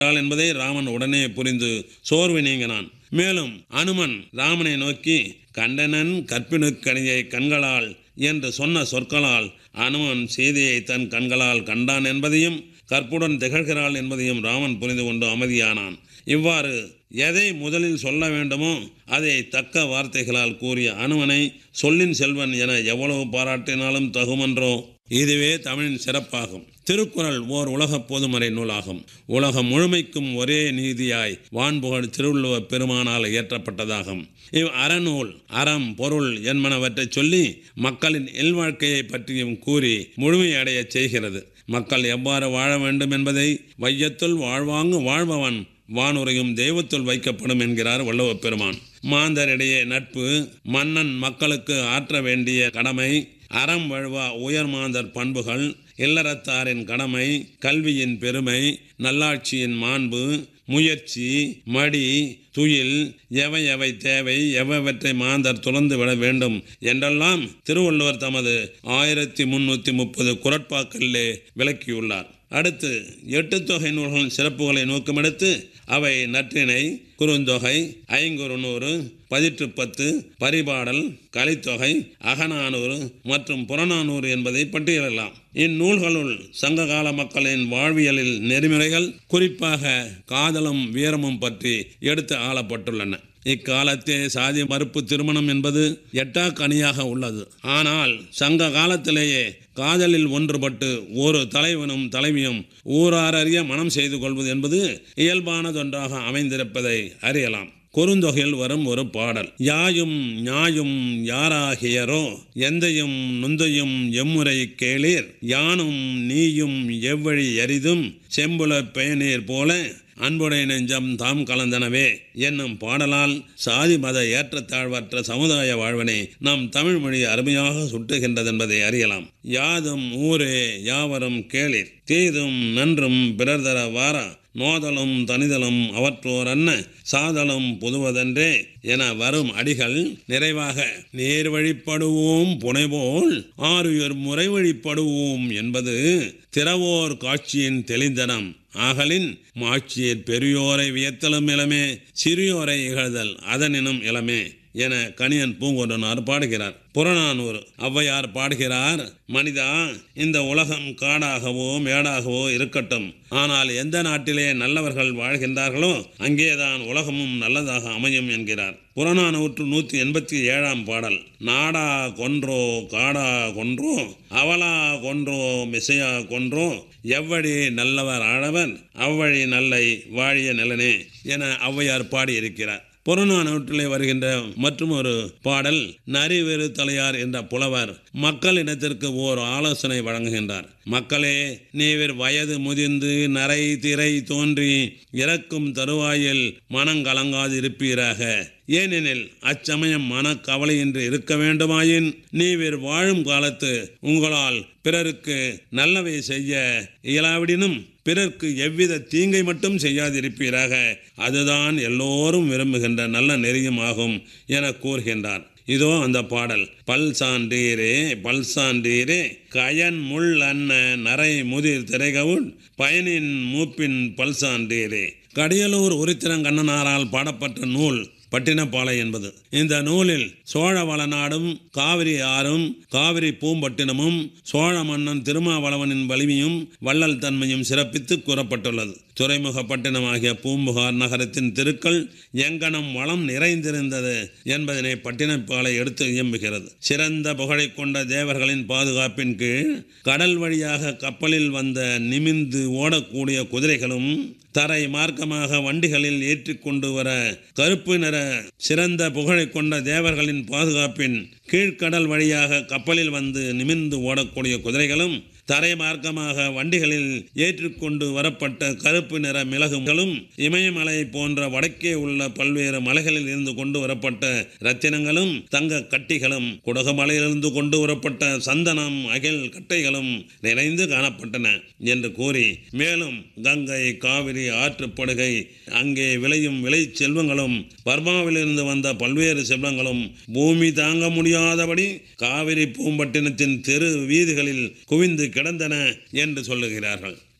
என்பதை ராமன் உடனே புரிந்து சோர்வு நீங்கினான் மேலும் அனுமன் ராமனை நோக்கி கண்டனன் கற்பினுக்கணியை கண்களால் என்று சொன்ன சொற்களால் அனுமன் சீதையை தன் கண்களால் கண்டான் என்பதையும் கற்புடன் திகழ்கிறாள் என்பதையும் ராமன் புரிந்து கொண்டு அமைதியானான் இவ்வாறு எதை முதலில் சொல்ல வேண்டுமோ அதை தக்க வார்த்தைகளால் கூறிய அனுமனை சொல்லின் செல்வன் என எவ்வளவு பாராட்டினாலும் தகுமன்றோ இதுவே தமிழின் சிறப்பாகும் திருக்குறள் ஓர் உலக பொதுமறை நூலாகும் உலகம் முழுமைக்கும் ஒரே நீதியாய் வான்புகழ் திருவள்ளுவ பெருமானால் இயற்றப்பட்டதாகும் இவ் அறநூல் அறம் பொருள் என்பனவற்றை சொல்லி மக்களின் இல்வாழ்க்கையை பற்றியும் கூறி முழுமையடையச் செய்கிறது மக்கள் எவ்வாறு வாழ வேண்டும் என்பதை வையத்துள் வாழ்வாங்கு வாழ்பவன் வானுரையும் தெய்வத்துள் வைக்கப்படும் என்கிறார் வள்ளுவப் பெருமான் மாந்தரிடையே நட்பு மன்னன் மக்களுக்கு ஆற்ற வேண்டிய கடமை அறம் வழுவா உயர் மாந்தர் பண்புகள் இல்லறத்தாரின் கடமை கல்வியின் பெருமை நல்லாட்சியின் மாண்பு முயற்சி மடி துயில் எவை எவை தேவை எவ்வவற்றை மாந்தர் துறந்து விட வேண்டும் என்றெல்லாம் திருவள்ளுவர் தமது ஆயிரத்தி முன்னூற்றி முப்பது குரட்பாக்களிலே விளக்கியுள்ளார் அடுத்து எட்டு தொகை நூல்களின் சிறப்புகளை நோக்கமெடுத்து அவை நற்றிணை குறுந்தொகை ஐங்குறுநூறு பதிற்று பத்து பரிபாடல் கலித்தொகை அகநானூறு மற்றும் புறநானூறு என்பதை பட்டியலிடலாம் இந்நூல்களுள் சங்ககால மக்களின் வாழ்வியலில் நெறிமுறைகள் குறிப்பாக காதலும் வீரமும் பற்றி எடுத்து ஆளப்பட்டுள்ளன இக்காலத்தே சாதி மறுப்பு திருமணம் என்பது எட்டா கனியாக உள்ளது ஆனால் சங்க காலத்திலேயே காதலில் ஒன்றுபட்டு ஒரு தலைவனும் தலைவியும் ஊராரறிய மனம் செய்து கொள்வது என்பது இயல்பானதொன்றாக அமைந்திருப்பதை அறியலாம் குறுந்தொகையில் வரும் ஒரு பாடல் யாயும் ஞாயும் யாராகியரோ எந்தையும் நுந்தையும் எம்முறை கேளீர் யானும் நீயும் எவ்வழி எரிதும் செம்புல பயனீர் போல அன்புடை நெஞ்சம் தாம் கலந்தனவே என்னும் பாடலால் சாதி மத ஏற்றத்தாழ்வற்ற சமுதாய வாழ்வினை நம் தமிழ் மொழி அருமையாக சுட்டுகின்றது என்பதை அறியலாம் யாதும் ஊரே யாவரும் கேளிர் தீதும் நன்றும் பிறர் தர வாரா நோதலும் தனிதலும் அவற்றோர் அன்ன சாதலும் புதுவதென்றே என வரும் அடிகள் நிறைவாக நேர் வழிப்படுவோம் புனைவோல் ஆறுயர் முறை வழிப்படுவோம் என்பது திறவோர் காட்சியின் தெளிந்தனம் ஆகலின் மாட்சியர் பெரியோரை வியத்தலும் இளமே சிறியோரை இகழ்தல் அதனினும் இளமே என கணியன் பூங்கொன்றனார் பாடுகிறார் புறநானூறு ஔவையார் பாடுகிறார் மனிதா இந்த உலகம் காடாகவோ மேடாகவோ இருக்கட்டும் ஆனால் எந்த நாட்டிலே நல்லவர்கள் வாழ்கின்றார்களோ அங்கேதான் உலகமும் நல்லதாக அமையும் என்கிறார் புறநானூற்று நூற்றி எண்பத்தி ஏழாம் பாடல் நாடா கொன்றோ காடா கொன்றோ அவலா கொன்றோ மிசையா கொன்றோ எவ்வழி நல்லவர் ஆழவர் அவ்வழி நல்லை வாழிய நிலனே என ஔவையார் பாடியிருக்கிறார் புறநானூற்றிலே வருகின்ற மற்றும் ஒரு பாடல் நரிவெறு தலையார் என்ற புலவர் மக்களிடத்திற்கு ஓர் ஆலோசனை வழங்குகின்றார் மக்களே நீவிர் வயது முதிர்ந்து நரை திரை தோன்றி இறக்கும் தருவாயில் மனங்கலங்காதிருப்பீராக ஏனெனில் அச்சமயம் மனக்கவலையின்றி இருக்க வேண்டுமாயின் நீவிர் வாழும் காலத்து உங்களால் பிறருக்கு நல்லவை செய்ய இயலாவிடினும் பிறர்க்கு எவ்வித தீங்கை மட்டும் செய்யாதிருப்பீராக அதுதான் எல்லோரும் விரும்புகின்ற நல்ல நெறியும் ஆகும் என கூறுகின்றார் இதோ அந்த பாடல் பல் சான்றீரே பல் சான்றீரே கயன் முள் அன்ன நரை முதிர் திரைகவுள் பயனின் மூப்பின் பல் சான்றீரே கடியலூர் உரித்திரங்கண்ணனாரால் பாடப்பட்ட நூல் பட்டினப்பாலை என்பது இந்த நூலில் சோழ வளநாடும் காவிரி ஆறும் காவிரி பூம்பட்டினமும் சோழ மன்னன் திருமாவளவனின் வலிமையும் வள்ளல் தன்மையும் சிறப்பித்து கூறப்பட்டுள்ளது துறைமுக பட்டினமாகிய பூம்புகார் நகரத்தின் திருக்கள் எங்கனம் வளம் நிறைந்திருந்தது என்பதனை பட்டினப்பாலை எடுத்து இயம்புகிறது சிறந்த புகழை கொண்ட தேவர்களின் பாதுகாப்பின் கீழ் கடல் வழியாக கப்பலில் வந்த நிமிந்து ஓடக்கூடிய குதிரைகளும் தரை மார்க்கமாக வண்டிகளில் ஏற்றிக்கொண்டு வர கருப்பு நிற சிறந்த புகழை கொண்ட தேவர்களின் பாதுகாப்பின் கீழ்கடல் வழியாக கப்பலில் வந்து நிமிர்ந்து ஓடக்கூடிய குதிரைகளும் தரை மார்க்கமாக வண்டிகளில் ஏற்றிக்கொண்டு வரப்பட்ட கருப்பு நிற மிளகுகளும் இமயமலை போன்ற வடக்கே உள்ள பல்வேறு மலைகளில் இருந்து கொண்டு வரப்பட்ட ரத்தினங்களும் தங்க கட்டிகளும் குடகுமலையிலிருந்து கொண்டு வரப்பட்ட சந்தனம் அகில் கட்டைகளும் நிறைந்து காணப்பட்டன என்று கூறி மேலும் கங்கை காவிரி ஆற்றுப்படுகை அங்கே விளையும் விளை செல்வங்களும் பர்மாவிலிருந்து வந்த பல்வேறு செல்வங்களும் பூமி தாங்க முடியாதபடி காவிரி பூம்பட்டினத்தின் தெரு வீதிகளில் குவிந்து கிடந்தன என்று சொல்லுகிறார்கள்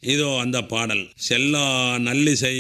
இதோ அந்த பாடல் செல்லா நல்லிசை